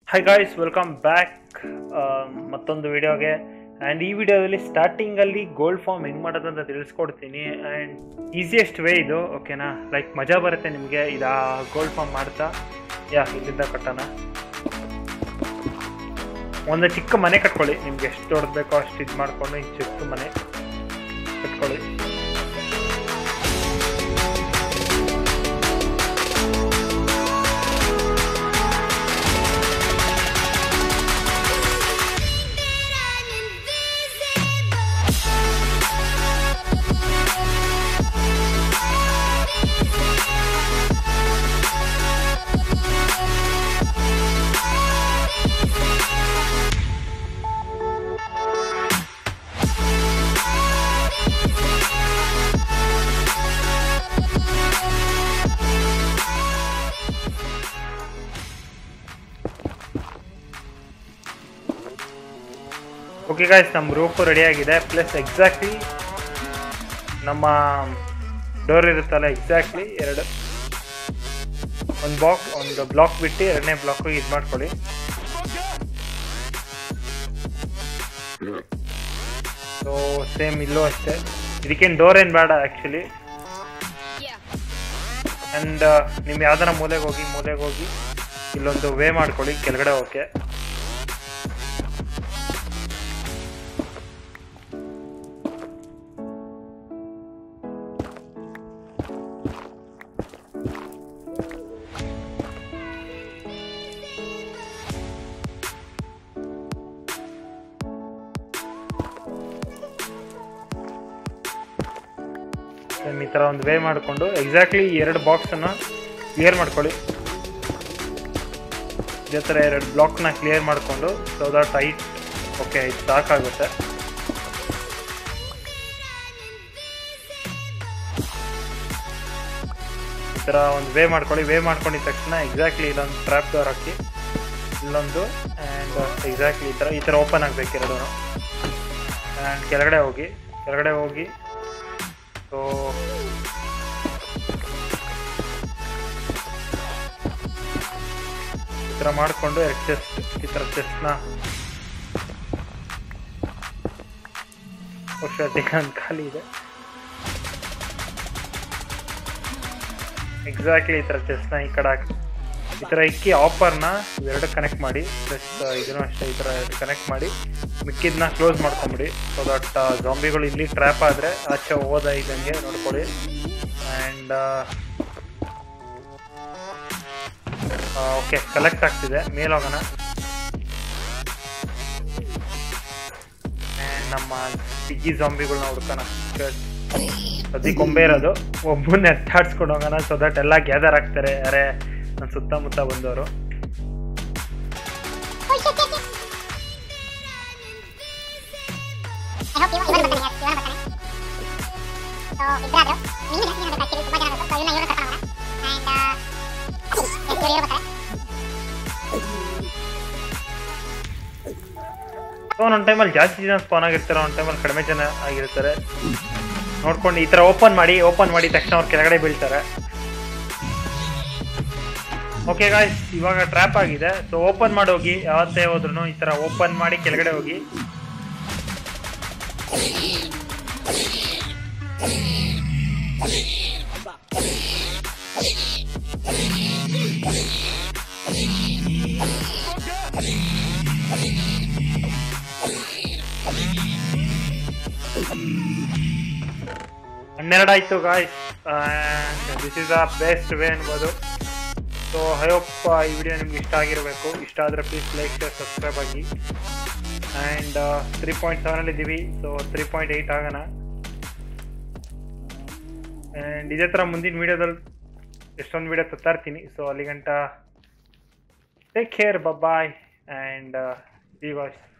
high guys welcome back ಮತ್ತೊಂದು ವಿಡಿಯೋಗೆ and ಈ ವಿಡಿಯೋದಲ್ಲಿ ಸ್ಟಾರ್ಟಿಂಗಲ್ಲಿ ಗೋಲ್ಡ್ ಫಾರ್ಮ್ ಹೆಂಗೆ ಮಾಡೋದು ಅಂತ ತಿಳಿಸ್ಕೊಡ್ತೀನಿ ಆ್ಯಂಡ್ ಈಸಿಯೆಸ್ಟ್ ವೇ ಇದು ಓಕೆನಾ ಲೈಕ್ ಮಜಾ ಬರುತ್ತೆ ನಿಮಗೆ ಇದು ಗೋಲ್ಡ್ ಫಾರ್ಮ್ ಮಾಡ್ತಾ ಯಾ ಇಲ್ಲಿಂದ ಕಟ್ಟೋಣ ಒಂದು ಚಿಕ್ಕ ಮನೆ ಕಟ್ಕೊಳ್ಳಿ ನಿಮ್ಗೆ ಎಷ್ಟು ದೊಡ್ಡದು ಬೇಕೋ ಅಷ್ಟು ಇದು ಮಾಡಿಕೊಂಡು ಈ ಚಿಕ್ಕ ಮನೆ ಕಟ್ಕೊಳ್ಳಿ ಓಕೆ ಗಾಯ್ಸ್ ನಮ್ಮ ರೂಪು ರೆಡಿ ಆಗಿದೆ ಪ್ಲಸ್ ಎಕ್ಸಾಕ್ಟ್ಲಿ ನಮ್ಮ ಡೋರ್ ಇರುತ್ತಲ್ಲ ಎಕ್ಸಾಕ್ಟ್ಲಿ ಎರಡು ಒಂದು ಬಾಕ್ ಒಂದು ಬ್ಲಾಕ್ ಬಿಟ್ಟು ಎರಡನೇ ಬ್ಲಾಕ್ ಇದು ಮಾಡ್ಕೊಳ್ಳಿ ಸೊ ಸೇಮ್ ಇಲ್ಲೂ ಅಷ್ಟೇ ಇದಕ್ಕೇನು ಡೋರ್ ಏನು ಬೇಡ ಆ್ಯಕ್ಚುಲಿ ಆ್ಯಂಡ್ ನಿಮ್ಮ ಯಾವ್ದಾರ ಮೂಲೆಗೆ ಹೋಗಿ ಮೂಲೆಗೆ ಹೋಗಿ ಇಲ್ಲೊಂದು ವೇ ಮಾಡ್ಕೊಳ್ಳಿ ಕೆಳಗಡೆ ಓಕೆ ಸೇಮ್ ಈ ಥರ ಒಂದು ವೇ ಮಾಡಿಕೊಂಡು ಎಕ್ಸಾಕ್ಟ್ಲಿ ಎರಡು ಬಾಕ್ಸನ್ನು ಕ್ಲಿಯರ್ ಮಾಡ್ಕೊಳ್ಳಿ ಇದೇ ಥರ ಎರಡು ಬ್ಲಾಕ್ನ ಕ್ಲಿಯರ್ ಮಾಡಿಕೊಂಡು ಸೊ ದಟ್ ಹೈಟ್ ಓಕೆ ಇದು ಸಾಕಾಗುತ್ತೆ ಈ ಥರ ಒಂದು ವೇ ಮಾಡ್ಕೊಳ್ಳಿ ವೇ ಮಾಡ್ಕೊಂಡಿದ ತಕ್ಷಣ ಎಕ್ಸಾಕ್ಟ್ಲಿ ಇಲ್ಲೊಂದು ಟ್ರ್ಯಾಪ್ ಡೋರ್ ಹಾಕಿ ಇಲ್ಲೊಂದು ಆ್ಯಂಡ್ ಎಕ್ಸಾಕ್ಟ್ಲಿ ಈ ಥರ ಈ ಥರ ಓಪನ್ ಆಗಬೇಕು ಎರಡೂ ಆ್ಯಂಡ್ ಕೆಳಗಡೆ ಹೋಗಿ ಕೆಳಗಡೆ ಹೋಗಿ ಸೊ ಈ ಥರ ಮಾಡಿಕೊಂಡು ಎರಡು ಚೆಸ್ಟ್ ಈ ಥರ ಚೆಸ್ಟ್ನ ವರ್ಷಕ್ಕೆ ಒಂದು ಖಾಲಿ ಇದೆ ಎಕ್ಸಾಕ್ಟ್ಲಿ ಈ ಥರ ಚೆಸ್ಟ್ನ ಈ ಕಡೆ ಹಾಕಿ ಈ ಥರ ಇಕ್ಕಿ ಆಫರ್ನ ಇವೆರಡು ಕನೆಕ್ಟ್ ಮಾಡಿ ಪ್ಲಸ್ ಇದನ್ನು ಅಷ್ಟೇ ಈ ಥರ ಎರಡು ಕನೆಕ್ಟ್ ಮಾಡಿ ಮಿಕ್ಕಿದ್ನ ಕ್ಲೋಸ್ ಮಾಡ್ಕೊಂಬಿಡಿ ಸೊ ದಟ್ ಜಾಂಬಿಗಳು ಇಲ್ಲಿ ಟ್ರ್ಯಾಪ್ ಆದರೆ ಆಚೆ ಹೋದ ಇದ್ದಂಗೆ ನೋಡ್ಕೊಳ್ಳಿ ಆ್ಯಂಡ್ ಓಕೆ ಕಲೆಕ್ಟ್ ಆಗ್ತಿದೆ ಮೇಲೆ ಹೋಗೋಣ ಆ್ಯಂಡ್ ನಮ್ಮ ಬಿಗ್ಗಿ ಜಾಂಬಿಗಳನ್ನ ಹುಡ್ಕೋಣ ಸದ್ಯ ಕೊಂಬೆ ಇರೋದು ಒಬ್ಬನ ಎತ್ತಾಡ್ಸ್ಕೊಂಡು ಹೋಗೋಣ ಸೊ ದಟ್ ಎಲ್ಲ ಗ್ಯಾದರ್ ಆಗ್ತಾರೆ ಯಾರೇ ನನ್ನ ಸುತ್ತಮುತ್ತ ಬಂದವರು I hope you ಇವನು ಬರ್ತಾನೆ ಇವನು ಬರ್ತಾನೆ ಸೊ ಇಬ್ಬರಾದ್ರು ನೀನು ನೀನು ಆಕ್ಚುಲಿ ತುಂಬಾ ಜನ ಇರೋದು ಸೊ ಇವನ್ನ ಇವರು ಕರ್ಕೊಂಡು ಹೋಗೋಣ ಆ್ಯಂಡ್ ಇವರು ಇವರು ಬರ್ತಾರೆ ಸೊ ಒಂದೊಂದು ಟೈಮಲ್ಲಿ ಜಾಸ್ತಿ ಜನ ಸ್ಪಾನ್ ಆಗಿರ್ತಾರೆ ಒಂದು ಟೈಮಲ್ಲಿ ಕಡಿಮೆ ಜನ ಆಗಿರ್ತಾರೆ ನೋಡ್ಕೊಂಡು ಈ ಥರ ಓಪನ್ ಮಾಡಿ ಓಪನ್ ಮಾಡಿದ ತಕ್ಷಣ ಅವ್ರು ಕೆಳಗಡೆ ಬೀಳ್ತಾರೆ ಓಕೆ ಗಾಯ್ಸ್ ಇವಾಗ ಟ್ರ್ಯಾಪ್ ಆಗಿದೆ ಸೊ ಓಪನ್ ಮಾಡಿ ಹೋಗಿ ಯಾವತ್ತೇ ಹೋದ್ರು ಈ ಥರ ಓಪನ್ ಮಾಡಿ ಕೆಳಗಡೆ ಹೋಗಿ ಹನ್ನೆರಡಾಯ್ತು guys this is the best way ಅನ್ಬೋದು ಸೊ ಹೋಪ್ ಈ ವಿಡಿಯೋ ನಿಮ್ಗೆ ಇಷ್ಟ ಆಗಿರಬೇಕು ಇಷ್ಟ ಆದರೆ ಪ್ಲೀಸ್ ಲೈಕ್ ಶೇರ್ ಸಬ್ಸ್ಕ್ರೈಬ್ ಆಗಿ ಆ್ಯಂಡ್ ತ್ರೀ ಪಾಯಿಂಟ್ ಸೆವೆನಲ್ಲಿ ಇದ್ದೀವಿ ಸೊ ತ್ರೀ ಪಾಯಿಂಟ್ ಏಯ್ಟ್ ಆಗೋಣ ಆ್ಯಂಡ್ ಇದೇ ಥರ ಮುಂದಿನ ವೀಡಿಯೋದಲ್ಲಿ ಎಷ್ಟೊಂದು ವೀಡಿಯೋ ತತ್ತಾ ಇರ್ತೀನಿ ಸೊ ಅಲ್ಲಿ ಗಂಟ ಟೇಕ್ ಕೇರ್ ಬಾಯ್ ಆ್ಯಂಡ್ ಈ ವಾಯ್ಸ್